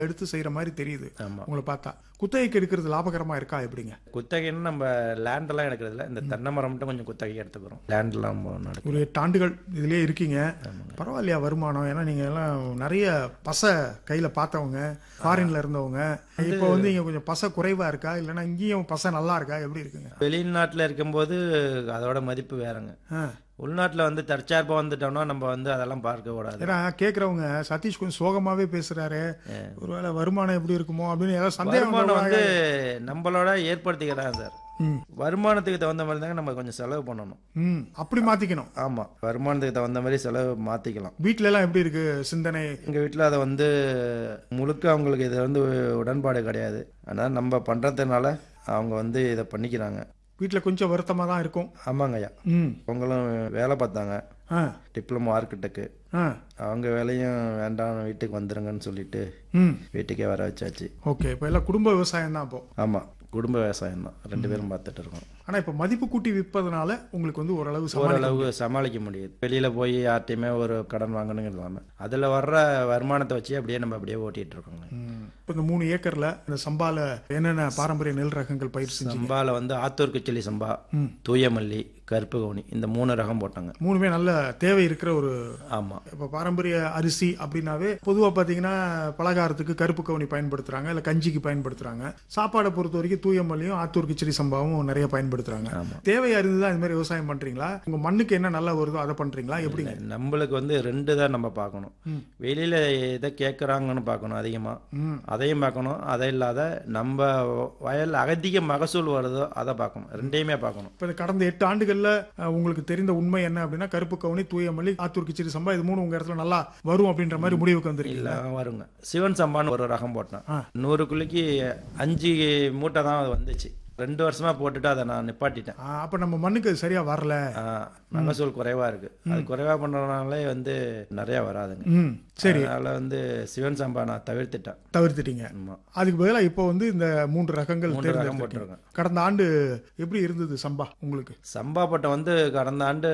எடுத்து செய்யற மாதிரி தெரியுது ஆமா உங்களை பார்த்தா குத்தகைக்கு எடுக்கிறது லாபகரமா இருக்கா எப்படிங்க குத்தகைன்னு நம்ம லேண்டெல்லாம் எடுக்கிறதுல இந்த தென்னை மரம் மட்டும் கொஞ்சம் குத்தகைக்கு எடுத்துக்கிறோம் லேண்ட்லாம் நடக்கும் ஒரு எட்டு ஆண்டுகள் இதுலயே இருக்கீங்க பரவாயில்லையா வருமானம் ஏன்னா நீங்க எல்லாம் நிறைய பசை கையில பார்த்தவங்க ஃபாரின்ல இருந்தவங்க இப்போ வந்து இங்க கொஞ்சம் பசை குறைவா இருக்கா இல்லைன்னா இங்கேயும் பசை நல்லா இருக்கா எப்படி இருக்குங்க வெளிநாட்டில் இருக்கும்போது அதோட மதிப்பு வேறங்க ஆ. உள்நாட்டில் வந்து தற்சார்பாக வந்துட்டோம்னா நம்ம வந்து அதெல்லாம் பார்க்க கூடாது ஏன்னா கேக்குறவங்க சதீஷ் கொஞ்சம் சோகமாவே பேசுறாரு ஒருவேளை வருமானம் எப்படி இருக்குமோ அப்படின்னு ஏதாவது சந்தேகம் வருமானம் வந்தா- வந்து நம்மளோட ஏற்படுத்திக்கிறாங்க சார் ம். வருமானத்துக்கு தகுந்த மாதிரி தாங்க நம்ம கொஞ்சம் செலவு பண்ணணும் ம் அப்படி மாத்திக்கணும் ஆமாம் வருமானத்துக்கு தகுந்த மாதிரி செலவு மாற்றிக்கலாம் வீட்ல எல்லாம் எப்படி இருக்கு சிந்தனை எங்கள் வீட்டில் அதை வந்து முழுக்க அவங்களுக்கு இது வந்து உடன்பாடு கிடையாது ஆனால் நம்ம பண்ணுறதுனால அவங்க வந்து இதை பண்ணிக்கிறாங்க வீட்ல கொஞ்சம் வருத்தமா தான் இருக்கும் ஆமாங்க ஐயா ம் அவங்களும் வேலை பார்த்தாங்க ஆ டிப்ளமோ ஆர்கிடெக்ட் ஆ அவங்க வேலையும் வேண்டாம் வீட்டுக்கு வந்துருங்கன்னு சொல்லிட்டு ம் வீட்டுக்கே வர வச்சாச்சு ஓகே இப்போ எல்லாம் குடும்ப விவசாயம் தான் இப்போ ஆமாம் குடும்ப விவசாயம் தான் ரெண்டு பேரும் பார்த்துட்டு இருக்கோம் ஆனா இப்போ மதிப்பு கூட்டி விற்பதனால உங்களுக்கு வந்து ஓரளவு சமாளி ஓரளவு சமாளிக்க முடியுது வெளியில போய் யார்ட்டையுமே ஒரு கடன் வாங்கணுங்கிறது இல்லாமல் அதில் வர்ற வருமானத்தை வச்சு அப்படியே நம்ம அப்படியே ஓட்டிட்டு இருக்கோங்க ம். இப்போ இந்த மூணு ஏக்கர்ல இந்த சம்பால என்னென்ன பாரம்பரிய நெல் ரகங்கள் பயிர் செஞ்சு சம்பால வந்து ஆத்தூர் கிச்சலி சம்பா தூயமல்லி கருப்பு கவுனி இந்த மூணு ரகம் போட்டாங்க மூணுமே நல்ல தேவை இருக்கிற ஒரு ஆமா இப்போ பாரம்பரிய அரிசி அப்படின்னாவே பொதுவாக பார்த்தீங்கன்னா பலகாரத்துக்கு கருப்பு கவுனி பயன்படுத்துறாங்க இல்லை கஞ்சிக்கு பயன்படுத்துறாங்க சாப்பாடை பொறுத்த வரைக்கும் தூயமல்லியும் ஆத்தூர் கிச்சடி சம்பாவும் நிறைய பயன்படுத்துறாங்க ஆமா. தேவை அறிந்து தான் இந்த மாதிரி விவசாயம் பண்றீங்களா உங்க மண்ணுக்கு என்ன நல்லா வருதோ அதை பண்றீங்களா எப்படிங்க நம்மளுக்கு வந்து ரெண்டு தான் நம்ம பார்க்கணும் ம். வெளியில எதை கேட்குறாங்கன்னு பார்க்கணும் அதிகமா ம் அதையும் பார்க்கணும் அதை இல்லாத நம்ம வயல் அதிக மகசூல் வருதோ அதை பார்க்கணும் ரெண்டையுமே பார்க்கணும் இப்போ இந்த கடந்த எட்டு ஆண்டுகள்ல அஹ், உங்களுக்கு தெரிந்த உண்மை என்ன அப்படின்னா கருப்பு கவுனி தூயமல்லி ஆத்தூர் கிச்சடி சம்பா இது மூணு உங்க இடத்துல நல்லா வரும் அப்படின்ற மாதிரி முடிவுக்கு வந்துருக்கீங்க இல்ல வருங்க சிவன் சம்பான்னு ஒரு ரகம் போட்டேன் ஆ. நூறு குழிக்கு அஞ்சு மூட்டை தான் அது வந்துச்சு ரெண்டு வருஷமா போட்டுட்டு அதை நான் நிப்பாட்டிட்டேன் ஆ, அப்ப நம்ம மண்ணுக்கு அது சரியா வரல ஆ, மகசூல் குறைவா இருக்கு அது குறைவா பண்றதுனாலே வந்து நிறைய வராதுங்க ம் சரி அதனால வந்து சிவன் சம்பா நான் தவிர்த்துட்டேன் தவிர்த்துட்டீங்க ஆமா அதுக்கு பதிலா இப்போ வந்து இந்த மூன்று ரகங்கள் மூன்று ரகம் தேர்ந்தெடுத்திருக்கீங்க. போட்டிருக்கேன் கடந்த ஆண்டு எப்படி இருந்தது சம்பா உங்களுக்கு சம்பா பட்டம் வந்து கடந்த ஆண்டு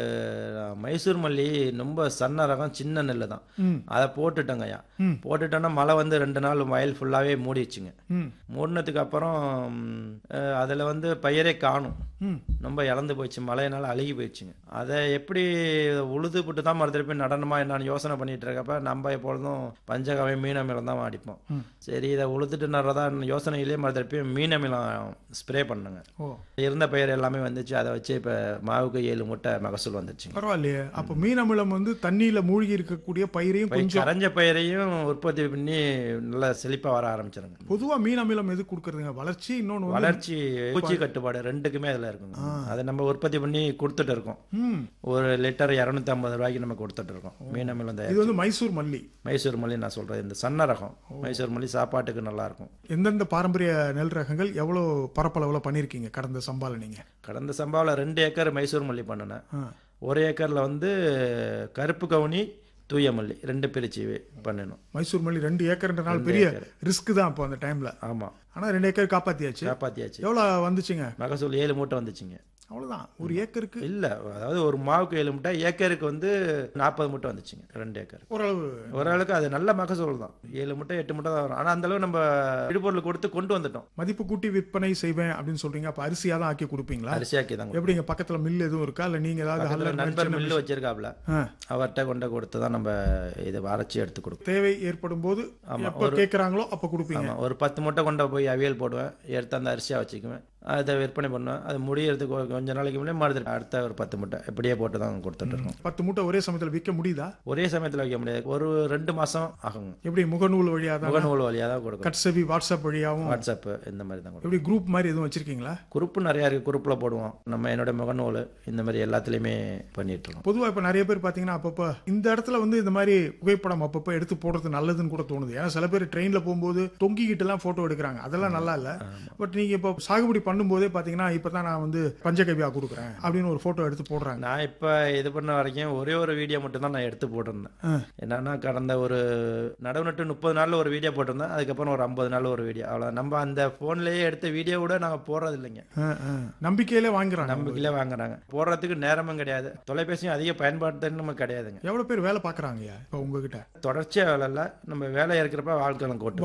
மைசூர் மல்லி ரொம்ப சன்ன ரகம் சின்ன நெல் தான் ம் அதை போட்டுட்டேங்கய்யா ம். போட்டுட்டோன்னா மழை வந்து ரெண்டு நாள் வயல் ஃபுல்லாவே மூடிடுச்சுங்க ம் மூடினதுக்கு அப்புறம் ம், அதில் வந்து பயிரே காணும் ம் ரொம்ப இழந்து போயிடுச்சு மழையினால அழுகி போயிடுச்சுங்க அதை எப்படி உழுது போட்டு தான் மறுதிருப்பி நடனமா என்னன்னு யோசனை பண்ணிட்டு இருக்கப்ப நம்ம எப்பொழுதும் பஞ்சகவை மீனமிலம் தான் அடிப்போம் ம். சரி இதை உழுதுட்டு நடுறதா யோசனையிலேயே மறுதிருப்பி மீனமிலம் ஸ்ப்ரே பண்ணுங்க ஓ இருந்த பயிர் எல்லாமே வந்துச்சு அதை வச்சு இப்போ மாவுக்கு ஏழு மூட்டை மகசூல் வந்துச்சுங்க பரவாயில்லையே அப்ப மீன் அமிலம் வந்து தண்ணியில மூழ்கி இருக்கக்கூடிய பயிரையும் பயிர் கொஞ்சம் கரைஞ்ச பயிரையும் உற்பத்தி பண்ணி நல்லா செழிப்பா வர ஆரம்பிச்சிருங்க பொதுவா மீன் அமிலம் எது கொடுக்கறதுங்க வளர்ச்சி இன்னொன்னு வந்து வளர்ச்சி பூச்சி கட்டுப்பாடு ரெண்டுக்குமே அதில் இருக்குங்க அதை நம்ம உற்பத்தி பண்ணி கொடுத்துட்டு இருக்கோம் ம் ஒரு லிட்டர் இரநூத்தி ஐம்பது ரூபாய்க்கு நம்ம கொடுத்துட்டு இருக்கோம் மீன் அமிலம் இது வந்து மைசூர் மல்லி மைசூர் மல்லி நான் சொல்றது இந்த சன்ன ரகம் மைசூர் மல்லி சாப்பாட்டுக்கு நல்லா இருக்கும் எந்தெந்த பாரம்பரிய நெல் ரகங்கள் எவ்வளவு பரப்பளவுல பண்ணிருக்கீங்க கடந்த சம்பால நீங்க கடந்த சம்பாவில் ரெண்டு ஏக்கர் மைசூர் மல்லி பண்ணினேன் ஆ. ஒரு ஏக்கர்ல வந்து கருப்பு கவுனி தூய மல்லி ரெண்டு பிரிச்சு பண்ணணும் மைசூர் மல்லி ரெண்டு ஏக்கர்ன்றனால பெரிய ரிஸ்க் தான் இப்போ அந்த டைம்ல ஆமா ஆனா ரெண்டு ஏக்கர் காப்பாத்தியாச்சு காப்பாத்தியாச்சு எவ்வளவு வந்துச்சுங்க மகசூல் ஏழு மூட்டை வந்துச்சுங்க அவ்வளவுதான் ஒரு ஏக்கருக்கு இல்ல அதாவது ஒரு மாவுக்கு ஏழு மூட்டை ஏக்கருக்கு வந்து நாற்பது மூட்டை வந்துச்சுங்க ரெண்டு ஏக்கர் ஓரளவு ஓரளவுக்கு அது நல்ல மகசூல் தான் ஏழு மூட்டை எட்டு மூட்டை தான் வரும் ஆனா அந்த அளவு நம்ம இடுபொருள் கொடுத்து கொண்டு வந்துட்டோம் மதிப்பு கூட்டி விற்பனை செய்வேன் அப்படின்னு சொல்றீங்க அப்ப அரிசியா தான் ஆக்கி கொடுப்பீங்களா அரிசியாக்கி தான் எப்படிங்க பக்கத்துல மில் எதுவும் இருக்கா இல்ல நீங்க ஏதாவது பக்கத்துல ஹல்லர் நண்பர் மில்லு வச்சிருக்காப்ல ஆ. அவர்கிட்ட கொண்டு கொடுத்து தான் நம்ம இதை அரைச்சி எடுத்து கொடுப்போம் தேவை ஏற்படும் போது எப்ப கேக்குறாங்களோ அப்ப கொடுப்பீங்க ஆமா ஒரு பத்து மூட்டை கொண்டு போய் அவியல் போடுவேன் எடுத்து அந்த அரிசியாக வச்சுக்குவேன் அதை விற்பனை பண்ணுவேன் அது முடியறதுக்கு ஒரு கொஞ்ச நாளைக்கு முன்னாடி மறுத்து அடுத்த ஒரு பத்து மூட்டை இப்படியே போட்டு தான் கொடுத்துட்டு இருக்கோம் பத்து மூட்டை ஒரே சமயத்துல விற்க முடியுதா ஒரே சமயத்தில் வைக்க முடியாது ஒரு ரெண்டு மாசம் ஆகுங்க எப்படி முகநூல் வழியா தான் முகநூல் வழியாக தான் கொடுக்கும் கட்சவி வாட்ஸ்அப் வழியாவும் வாட்ஸ்அப் இந்த மாதிரி தான் கொடுக்கும் எப்படி குரூப் மாதிரி எதுவும் வச்சிருக்கீங்களா குரூப்பு நிறையா இருக்குது குரூப்பில் போடுவோம் நம்ம என்னோட முகநூல் இந்த மாதிரி எல்லாத்துலேயுமே பண்ணிட்டு இருக்கோம் பொதுவா இப்ப நிறைய பேர் பாத்தீங்கன்னா அப்பப்ப இந்த இடத்துல வந்து இந்த மாதிரி புகைப்படம் அப்பப்ப எடுத்து போடுறது நல்லதுன்னு கூட தோணுது ஏன்னா சில பேர் ட்ரெயின்ல போகும்போது தொங்கிக்கிட்டு எல்லாம் போட்டோ எடுக்கிறாங்க அதெல்லாம் நல்லா இல்ல பட் நீங்க இப்போ சாகுபடி பண்ண பண்ணும்போதே பாத்தீங்கன்னா இப்பதான் நான் வந்து பஞ்சகவியா கொடுக்குறேன் அப்படின்னு ஒரு போட்டோ எடுத்து போடுறாங்க நான் இப்போ இது பண்ண வரைக்கும் ஒரே ஒரு வீடியோ மட்டும் தான் நான் எடுத்து போட்டிருந்தேன் என்னன்னா கடந்த ஒரு நடவு நட்டு முப்பது நாள்ல ஒரு வீடியோ போட்டிருந்தேன் அதுக்கப்புறம் ஒரு ஐம்பது நாள் ஒரு வீடியோ அவ்வளோ நம்ம அந்த ஃபோன்லேயே எடுத்த வீடியோ கூட நாங்கள் போடுறது இல்லைங்க ஆ, ஆ. நம்பிக்கையிலே வாங்குறாங்க நம்பிக்கையிலே வாங்குறாங்க போடுறதுக்கு நேரமும் கிடையாது தொலைபேசியும் அதிக பயன்பாட்டுன்னு நமக்கு கிடையாதுங்க எவ்வளவு பேர் வேலை பாக்குறாங்கய்யா இப்போ உங்ககிட்ட தொடர்ச்சியாக வேலை இல்லை நம்ம வேலை இருக்கிறப்ப வாழ்க்கை கொட்டும்